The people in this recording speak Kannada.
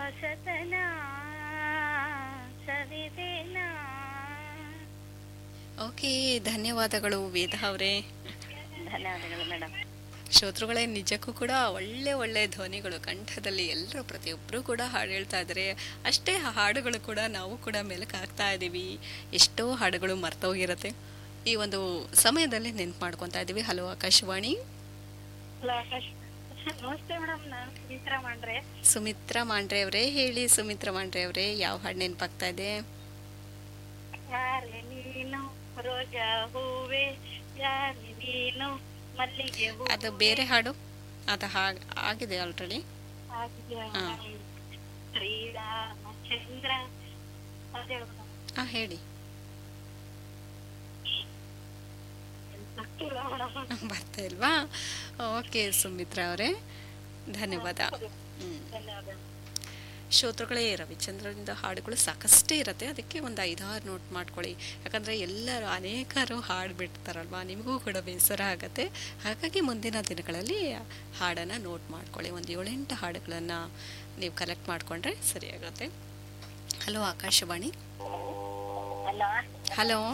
ಹೊಸತನ ಸವಿದೇನ ಓಕೆ ಧನ್ಯವಾದಗಳು ವೇದ ಅವರೇ ಧನ್ಯವಾದಗಳು ಮೇಡಮ್ ಶ್ರೋತೃಗಳೇ ನಿಜಕ್ಕೂ ಕೂಡ ಒಳ್ಳೆ ಒಳ್ಳೆ ಧ್ವನಿಗಳು ಕಂಠದಲ್ಲಿ ಎಲ್ಲರೂ ಪ್ರತಿಯೊಬ್ಬರು ಕೂಡ ಹಾಡು ಹೇಳ್ತಾ ಇದ್ದಾರೆ ಅಷ್ಟೇ ಹಾಡುಗಳು ಕೂಡ ನಾವು ಕೂಡ ಮೆಲುಕು ಹಾಕ್ತಾ ಇದ್ದೀವಿ ಎಷ್ಟೋ ಹಾಡುಗಳು ಮರ್ತೋಗಿರತ್ತೆ ಈ ಒಂದು ಸಮಯದಲ್ಲಿ ನೆನ್ಪು ಮಾಡ್ಕೊತಾ ಇದ್ದೀವಿ ಹಲೋ ಆಕಾಶವಾಣಿ ಹಲೋ ಆಕಾಶ್ ನಮಸ್ತೆ ಮೇಡಮ್ ನಾನು ಸುಮಿತ್ರಾ ಮಾಡ್ರೆ ಸುಮಿತ್ರಾ ಮಾಂಡ್ರೆ ಅವರೇ ಹೇಳಿ ಸುಮಿತ್ರಾ ಮಾಂಡ್ರೆ ಅವರೇ ಯಾವ ಹಾಡು ನೆನಪಾಗ್ತಾ ಇದೆ ಯಾರೆ ನೀನು ರೋಜಾ ಹೂವೆ ಯಾರೆ ನೀನು ಮಲ್ಲಿಗೆ ಹೂ ಅದು ಬೇರೆ ಹಾಡು ಅದು ಹಾಗೆ ಆಗಿದೆ ಆಲ್ರೆಡಿ ಆಗಿದೆ ಹಾ. ಮೇಡಮ್. ಶ್ರೀರಾಮಚಂದ್ರ ಅದೇ ಮೇಡಮ್. ಹಾಂ ಹೇಳಿ ಗೊತ್ತಿಲ್ಲ ಮೇಡಮ್ ಬರ್ತಾ ಇಲ್ವಾ ಓಕೆ ಸುಮಿತ್ರಾ ಅವರೇ ಧನ್ಯವಾದ ಹ್ಞೂ ಧನ್ಯವಾದ ಶ್ರೋತೃಗಳೇ ರವಿಚಂದ್ರನಿಂದ ಹಾಡುಗಳು ಸಾಕಷ್ಟೇ ಇರುತ್ತೆ ಅದಕ್ಕೆ ಒಂದು ಐದಾರು ನೋಟ್ ಮಾಡ್ಕೊಳ್ಳಿ ಯಾಕಂದರೆ ಎಲ್ಲರೂ ಅನೇಕರು ಹಾಡು ಬಿಡ್ತಾರಲ್ವಾ ನಿಮಗೂ ಕೂಡ ಬೇಸರ ಆಗುತ್ತೆ ಹಾಗಾಗಿ ಮುಂದಿನ ದಿನಗಳಲ್ಲಿ ಹಾಡನ್ನು ನೋಟ್ ಮಾಡ್ಕೊಳ್ಳಿ ಒಂದು ಏಳೆಂಟು ಹಾಡುಗಳನ್ನು ನೀವು ಕಲೆಕ್ಟ್ ಮಾಡಿಕೊಂಡ್ರೆ ಸರಿಯಾಗುತ್ತೆ ಹಲೋ ಆಕಾಶವಾಣಿ ಹಲೋ ಹಲೋ